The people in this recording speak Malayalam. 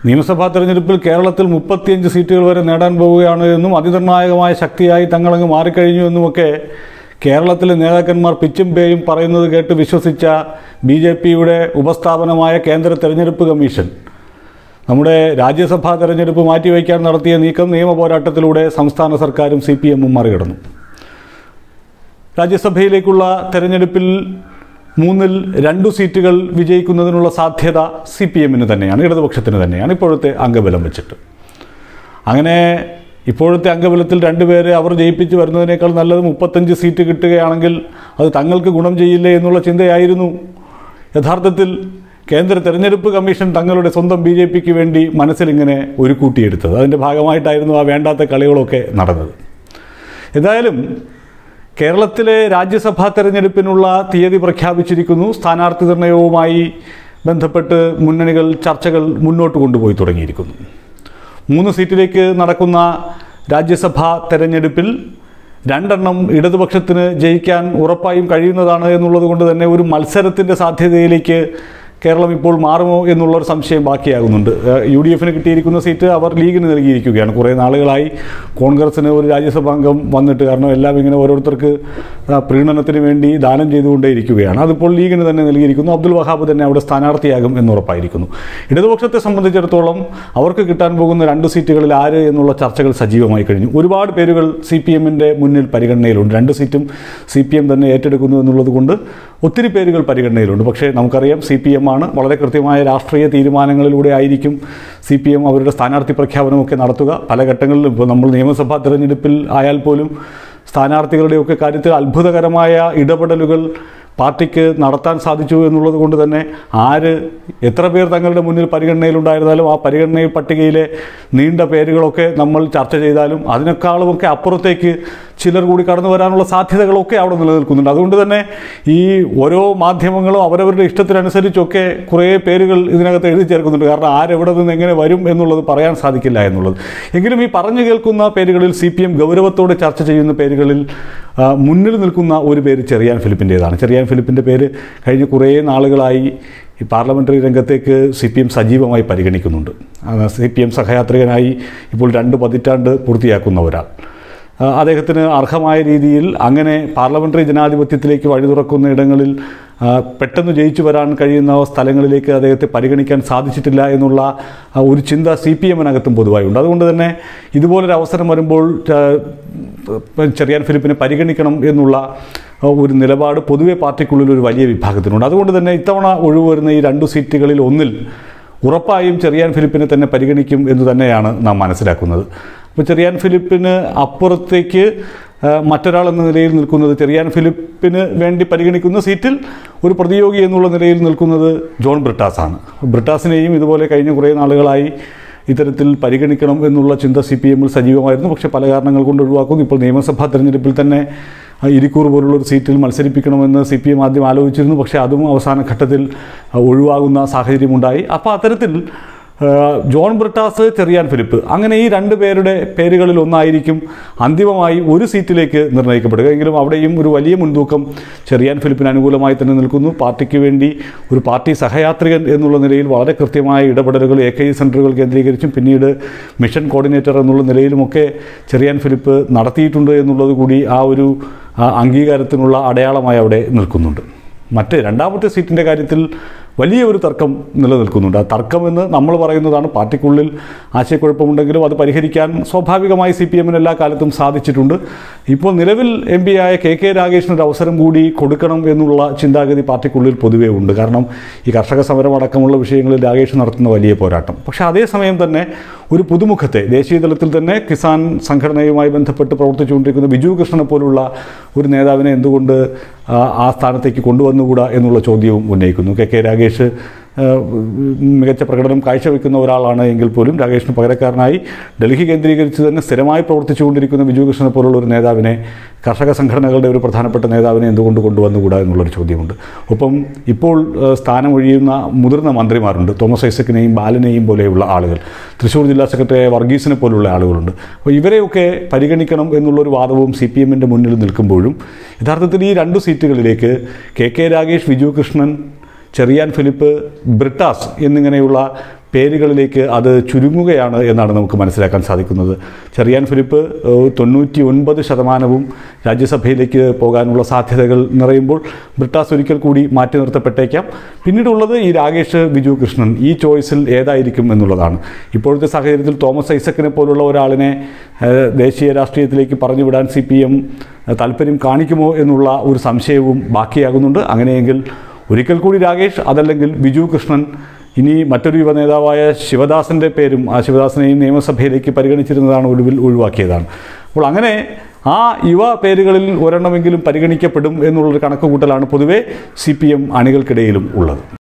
നിയമസഭാ തെരഞ്ഞെടുപ്പിൽ കേരളത്തിൽ മുപ്പത്തിയഞ്ച് സീറ്റുകൾ വരെ നേടാൻ പോവുകയാണ് എന്നും അതിനിർണായകമായ ശക്തിയായി തങ്ങളങ്ങ് മാറിക്കഴിഞ്ഞു എന്നുമൊക്കെ കേരളത്തിലെ നേതാക്കന്മാർ പിച്ചും പേയും പറയുന്നത് കേട്ട് വിശ്വസിച്ച ബി ജെ പിയുടെ ഉപസ്ഥാപനമായ കേന്ദ്ര തെരഞ്ഞെടുപ്പ് കമ്മീഷൻ നമ്മുടെ രാജ്യസഭാ തെരഞ്ഞെടുപ്പ് മാറ്റിവെക്കാൻ നടത്തിയ നീക്കം നിയമ പോരാട്ടത്തിലൂടെ സംസ്ഥാന സർക്കാരും സി പി എമ്മും മറികടന്നു രാജ്യസഭയിലേക്കുള്ള തെരഞ്ഞെടുപ്പിൽ മൂന്നിൽ രണ്ടു സീറ്റുകൾ വിജയിക്കുന്നതിനുള്ള സാധ്യത സി പി എമ്മിന് തന്നെയാണ് ഇടതുപക്ഷത്തിന് തന്നെയാണ് ഇപ്പോഴത്തെ അംഗബലം വെച്ചിട്ട് അങ്ങനെ ഇപ്പോഴത്തെ അംഗബലത്തിൽ രണ്ടുപേരെ അവർ ജയിപ്പിച്ച് വരുന്നതിനേക്കാൾ നല്ലത് മുപ്പത്തഞ്ച് സീറ്റ് കിട്ടുകയാണെങ്കിൽ അത് തങ്ങൾക്ക് ഗുണം ചെയ്യില്ലേ എന്നുള്ള ചിന്തയായിരുന്നു യഥാർത്ഥത്തിൽ കേന്ദ്ര തെരഞ്ഞെടുപ്പ് കമ്മീഷൻ തങ്ങളുടെ സ്വന്തം ബി ജെ പിക്ക് വേണ്ടി മനസ്സിലിങ്ങനെ ഒരു കൂട്ടിയെടുത്തത് അതിൻ്റെ ഭാഗമായിട്ടായിരുന്നു ആ വേണ്ടാത്ത കളികളൊക്കെ നടന്നത് എന്തായാലും കേരളത്തിലെ രാജ്യസഭാ തെരഞ്ഞെടുപ്പിനുള്ള തീയതി പ്രഖ്യാപിച്ചിരിക്കുന്നു സ്ഥാനാർത്ഥി നിർണയവുമായി ബന്ധപ്പെട്ട് മുന്നണികൾ ചർച്ചകൾ മുന്നോട്ട് കൊണ്ടുപോയി തുടങ്ങിയിരിക്കുന്നു മൂന്ന് സീറ്റിലേക്ക് നടക്കുന്ന രാജ്യസഭാ തെരഞ്ഞെടുപ്പിൽ രണ്ടെണ്ണം ഇടതുപക്ഷത്തിന് ജയിക്കാൻ ഉറപ്പായും കഴിയുന്നതാണ് എന്നുള്ളത് കൊണ്ട് തന്നെ ഒരു മത്സരത്തിൻ്റെ സാധ്യതയിലേക്ക് കേരളം ഇപ്പോൾ മാറുമോ എന്നുള്ളൊരു സംശയം ബാക്കിയാകുന്നുണ്ട് ഏഹ് യു ഡി എഫിന് കിട്ടിയിരിക്കുന്ന സീറ്റ് അവർ ലീഗിന് നൽകിയിരിക്കുകയാണ് കുറേ നാളുകളായി കോൺഗ്രസിന് ഒരു രാജ്യസഭാംഗം വന്നിട്ട് കാരണം എല്ലാം ഇങ്ങനെ ഓരോരുത്തർക്ക് ആ, പ്രീണനത്തിന് വേണ്ടി ദാനം ചെയ്തുകൊണ്ടേയിരിക്കുകയാണ് അതിപ്പോൾ ലീഗിന് തന്നെ നൽകിയിരിക്കുന്നു അബ്ദുൽ വഹാബ് തന്നെ അവിടെ സ്ഥാനാർത്ഥിയാകും എന്നുറപ്പായിരിക്കുന്നു ഇടതുപക്ഷത്തെ സംബന്ധിച്ചിടത്തോളം അവർക്ക് കിട്ടാൻ പോകുന്ന രണ്ട് സീറ്റുകളിൽ ആര് എന്നുള്ള ചർച്ചകൾ സജീവമായി കഴിഞ്ഞു ഒരുപാട് പേരുകൾ സി പി എമ്മിൻ്റെ മുന്നിൽ പരിഗണനയിലുണ്ട് രണ്ട് സീറ്റും സി പി എം തന്നെ ഏറ്റെടുക്കുന്നു എന്നുള്ളത് കൊണ്ട് ഒത്തിരി പേരുകൾ പരിഗണനയിലുണ്ട് പക്ഷേ നമുക്കറിയാം സി പി എം ആണ് വളരെ കൃത്യമായ രാഷ്ട്രീയ തീരുമാനങ്ങളിലൂടെ ആയിരിക്കും സി പി എം അവരുടെ സ്ഥാനാർത്ഥി പ്രഖ്യാപനമൊക്കെ നടത്തുക പല ഘട്ടങ്ങളിലും ഇപ്പോൾ നമ്മൾ നിയമസഭാ തെരഞ്ഞെടുപ്പിൽ ആയാൽ പോലും സ്ഥാനാർത്ഥികളുടെയൊക്കെ കാര്യത്തിൽ അത്ഭുതകരമായ ഇടപെടലുകൾ പാർട്ടിക്ക് നടത്താൻ സാധിച്ചു എന്നുള്ളത് കൊണ്ട് തന്നെ ആര് എത്ര പേർ തങ്ങളുടെ മുന്നിൽ പരിഗണനയിലുണ്ടായിരുന്നാലും ആ പരിഗണനയിൽ പട്ടികയിലെ നീണ്ട പേരുകളൊക്കെ നമ്മൾ ചർച്ച ചെയ്താലും അതിനേക്കാളുമൊക്കെ അപ്പുറത്തേക്ക് ചിലർ കൂടി കടന്നു വരാനുള്ള സാധ്യതകളൊക്കെ അവിടെ നിലനിൽക്കുന്നുണ്ട് അതുകൊണ്ട് തന്നെ ഈ ഓരോ മാധ്യമങ്ങളും അവരവരുടെ ഇഷ്ടത്തിനനുസരിച്ചൊക്കെ കുറേ പേരുകൾ ഇതിനകത്ത് എഴുതി ചേർക്കുന്നുണ്ട് കാരണം ആരെവിടെ നിന്ന് എങ്ങനെ വരും എന്നുള്ളത് പറയാൻ സാധിക്കില്ല എന്നുള്ളത് എങ്കിലും ഈ പറഞ്ഞു കേൾക്കുന്ന പേരുകളിൽ സി പി എം ഗൗരവത്തോടെ ചർച്ച ചെയ്യുന്ന പേരുകളിൽ ആ, മുന്നിൽ നിൽക്കുന്ന ഒരു പേര് ചെറിയാൻ ഫിലിപ്പിൻ്റേതാണ് ചെറിയാൻ ഫിലിപ്പിൻ്റെ പേര് കഴിഞ്ഞ കുറേ നാളുകളായി ഈ പാർലമെൻ്ററി രംഗത്തേക്ക് സി പി എം സജീവമായി പരിഗണിക്കുന്നുണ്ട് സി പി എം സഹയാത്രികനായി ഇപ്പോൾ രണ്ട് പതിറ്റാണ്ട് പൂർത്തിയാക്കുന്ന ഒരാൾ ആ, അദ്ദേഹത്തിന് അർഹമായ രീതിയിൽ അങ്ങനെ പാർലമെൻ്ററി ജനാധിപത്യത്തിലേക്ക് വഴി തുറക്കുന്ന ഇടങ്ങളിൽ ആ, പെട്ടെന്ന് ജയിച്ചു വരാൻ കഴിയുന്ന സ്ഥലങ്ങളിലേക്ക് അദ്ദേഹത്തെ പരിഗണിക്കാൻ സാധിച്ചിട്ടില്ല എന്നുള്ള ആ, ഒരു ചിന്ത സി പി എമ്മിനകത്തും പൊതുവായുണ്ട് അതുകൊണ്ട് തന്നെ ഇതുപോലൊരു അവസരം വരുമ്പോൾ ആ, ചെറിയാൻ ഫിലിപ്പിനെ പരിഗണിക്കണം എന്നുള്ള ആ, ഒരു നിലപാട് പൊതുവെ പാർട്ടിക്കുള്ളിൽ ഒരു വലിയ വിഭാഗത്തിനുണ്ട് അതുകൊണ്ട് തന്നെ ഇത്തവണ ഒഴിവ് വരുന്ന ഈ രണ്ടു സീറ്റുകളിൽ ഒന്നിൽ ഉറപ്പായും ചെറിയാൻ ഫിലിപ്പിനെ തന്നെ പരിഗണിക്കും എന്ന് തന്നെയാണ് നാം മനസ്സിലാക്കുന്നത് അപ്പോൾ ചെറിയാൻ ഫിലിപ്പിന് അപ്പുറത്തേക്ക് ആ, മറ്റൊരാൾ എന്ന നിലയിൽ നിൽക്കുന്നത് ചെറിയാൻ ഫിലിപ്പിന് വേണ്ടി പരിഗണിക്കുന്ന സീറ്റിൽ ഒരു പ്രതിയോഗി എന്നുള്ള നിലയിൽ നിൽക്കുന്നത് ജോൺ ബ്രിട്ടാസാണ് ബ്രിട്ടാസിനെയും ഇതുപോലെ കഴിഞ്ഞ കുറേ നാളുകളായി ഇത്തരത്തിൽ പരിഗണിക്കണം എന്നുള്ള ചിന്ത സി പി എമ്മിൽ സജീവമായിരുന്നു പക്ഷേ പല കാരണങ്ങൾ കൊണ്ട് ഒഴിവാക്കുന്നു ഇപ്പോൾ നിയമസഭാ തെരഞ്ഞെടുപ്പിൽ തന്നെ ആ, ഇരിക്കൂർ പോലുള്ള ഒരു സീറ്റിൽ മത്സരിപ്പിക്കണമെന്ന് സി പി എം ആദ്യം ആലോചിച്ചിരുന്നു പക്ഷേ അതും അവസാന ഘട്ടത്തിൽ ആ, ഒഴിവാകുന്ന സാഹചര്യമുണ്ടായി അപ്പോൾ അത്തരത്തിൽ ആ, ജോൺ ബ്രിട്ടാസ് ചെറിയാൻ ഫിലിപ്പ് അങ്ങനെ ഈ രണ്ട് പേരുടെ പേരുകളിൽ ഒന്നായിരിക്കും അന്തിമമായി ഒരു സീറ്റിലേക്ക് നിർണ്ണയിക്കപ്പെടുക എങ്കിലും അവിടെയും ഒരു വലിയ മുൻതൂക്കം ചെറിയാൻ ഫിലിപ്പിന് അനുകൂലമായി തന്നെ നിൽക്കുന്നു പാർട്ടിക്ക് വേണ്ടി ഒരു പാർട്ടി സഹയാത്രികൻ എന്നുള്ള നിലയിൽ വളരെ കൃത്യമായ ഇടപെടലുകൾ എ കെ ഇ സെൻറ്ററുകൾ കേന്ദ്രീകരിച്ചും പിന്നീട് മിഷൻ കോർഡിനേറ്റർ എന്നുള്ള നിലയിലുമൊക്കെ ചെറിയാൻ ഫിലിപ്പ് നടത്തിയിട്ടുണ്ട് എന്നുള്ളത് കൂടി ആ ഒരു ആ, അംഗീകാരത്തിനുള്ള അടയാളമായി അവിടെ നിൽക്കുന്നുണ്ട് മറ്റ് രണ്ടാമത്തെ സീറ്റിൻ്റെ കാര്യത്തിൽ വലിയ ഒരു തർക്കം നിലനിൽക്കുന്നുണ്ട് ആ തർക്കമെന്ന് നമ്മൾ പറയുന്നതാണ് പാർട്ടിക്കുള്ളിൽ ആശയക്കുഴപ്പമുണ്ടെങ്കിലും അത് പരിഹരിക്കാൻ സ്വാഭാവികമായി സി പി എമ്മിന് എല്ലാ കാലത്തും സാധിച്ചിട്ടുണ്ട് ഇപ്പോൾ നിലവിൽ എം പി ആയ കെ കെ രാഗേഷിന് ഒരു അവസരം കൂടി കൊടുക്കണം എന്നുള്ള ചിന്താഗതി പാർട്ടിക്കുള്ളിൽ പൊതുവേ ഉണ്ട് കാരണം ഈ കർഷക സമരം അടക്കമുള്ള വിഷയങ്ങളിൽ രാഗേഷ് നടത്തുന്ന വലിയ പോരാട്ടം പക്ഷേ അതേസമയം തന്നെ ഒരു പുതുമുഖത്തെ ദേശീയ തലത്തിൽ തന്നെ കിസാൻ സംഘടനയുമായി ബന്ധപ്പെട്ട് പ്രവർത്തിച്ചുകൊണ്ടിരിക്കുന്ന ബിജു കൃഷ്ണനെ പോലുള്ള ഒരു നേതാവിനെ എന്തുകൊണ്ട് ആ, ആ സ്ഥാനത്തേക്ക് കൊണ്ടുവന്നുകൂടാ എന്നുള്ള ചോദ്യവും ഉന്നയിക്കുന്നു കെ കെ രാഗേഷ് ആ, മികച്ച പ്രകടനം കാഴ്ചവെക്കുന്ന ഒരാളാണ് എങ്കിൽ പോലും രാകേഷിന് പകരക്കാരനായി ഡൽഹി കേന്ദ്രീകരിച്ച് തന്നെ സ്ഥിരമായി പ്രവർത്തിച്ചുകൊണ്ടിരിക്കുന്ന ബിജു കൃഷ്ണനെ പോലുള്ള ഒരു നേതാവിനെ കർഷക സംഘടനകളുടെ ഒരു പ്രധാനപ്പെട്ട നേതാവിനെ എന്തുകൊണ്ട് കൊണ്ടുവന്നുകൂടാ എന്നുള്ളൊരു ചോദ്യമുണ്ട് ഒപ്പം ഇപ്പോൾ ആ, സ്ഥാനമൊഴിയുന്ന മുതിർന്ന മന്ത്രിമാരുണ്ട് തോമസ് ഐസക്കിനെയും ബാലനെയും പോലെയുള്ള ആളുകൾ തൃശ്ശൂർ ജില്ലാ സെക്രട്ടറിയായ വർഗീസിനെ പോലുള്ള ആളുകളുണ്ട് അപ്പോൾ ഇവരെയൊക്കെ പരിഗണിക്കണം എന്നുള്ളൊരു വാദവും സി പി എമ്മിൻ്റെ മുന്നിൽ നിൽക്കുമ്പോഴും യഥാർത്ഥത്തിൽ ഈ രണ്ട് സീറ്റുകളിലേക്ക് കെ കെ രാഗേഷ് വിജു കൃഷ്ണൻ ചെറിയാൻ ഫിലിപ്പ് ബ്രിട്ടാസ് എന്നിങ്ങനെയുള്ള പേരുകളിലേക്ക് അത് ചുരുങ്ങുകയാണ് എന്നാണ് നമുക്ക് മനസ്സിലാക്കാൻ സാധിക്കുന്നത് ചെറിയാൻ ഫിലിപ്പ് ഏഹ്, തൊണ്ണൂറ്റി ഒൻപത് ശതമാനവും രാജ്യസഭയിലേക്ക് പോകാനുള്ള സാധ്യതകൾ നിറയുമ്പോൾ ബ്രിട്ടാസ് ഒരിക്കൽ കൂടി മാറ്റി നിർത്തപ്പെട്ടേക്കാം പിന്നീടുള്ളത് ഈ രാകേഷ് ബിജു കൃഷ്ണൻ ഈ ചോയ്സിൽ ഏതായിരിക്കും എന്നുള്ളതാണ് ഇപ്പോഴത്തെ സാഹചര്യത്തിൽ തോമസ് ഐസക്കിനെ പോലുള്ള ഒരാളിനെ ഏഹ്, ദേശീയ രാഷ്ട്രീയത്തിലേക്ക് പറഞ്ഞുവിടാൻ സി പി എം താല്പര്യം കാണിക്കുമോ എന്നുള്ള ഒരു സംശയവും ബാക്കിയാകുന്നുണ്ട് അങ്ങനെയെങ്കിൽ ഒരിക്കൽ കൂടി രാകേഷ് അതല്ലെങ്കിൽ ബിജു കൃഷ്ണൻ ഇനി മറ്റൊരു യുവ നേതാവായ ശിവദാസൻ്റെ പേരും ആ ശിവദാസനെയും നിയമസഭയിലേക്ക് പരിഗണിച്ചിരുന്നതാണ് ഒടുവിൽ ഒഴിവാക്കിയതാണ് അപ്പോൾ അങ്ങനെ ആ യുവ പേരുകളിൽ ഒരെണ്ണമെങ്കിലും പരിഗണിക്കപ്പെടും എന്നുള്ളൊരു കണക്കുകൂട്ടലാണ് പൊതുവെ സി പി എം അണികൾക്കിടയിലും ഉള്ളത്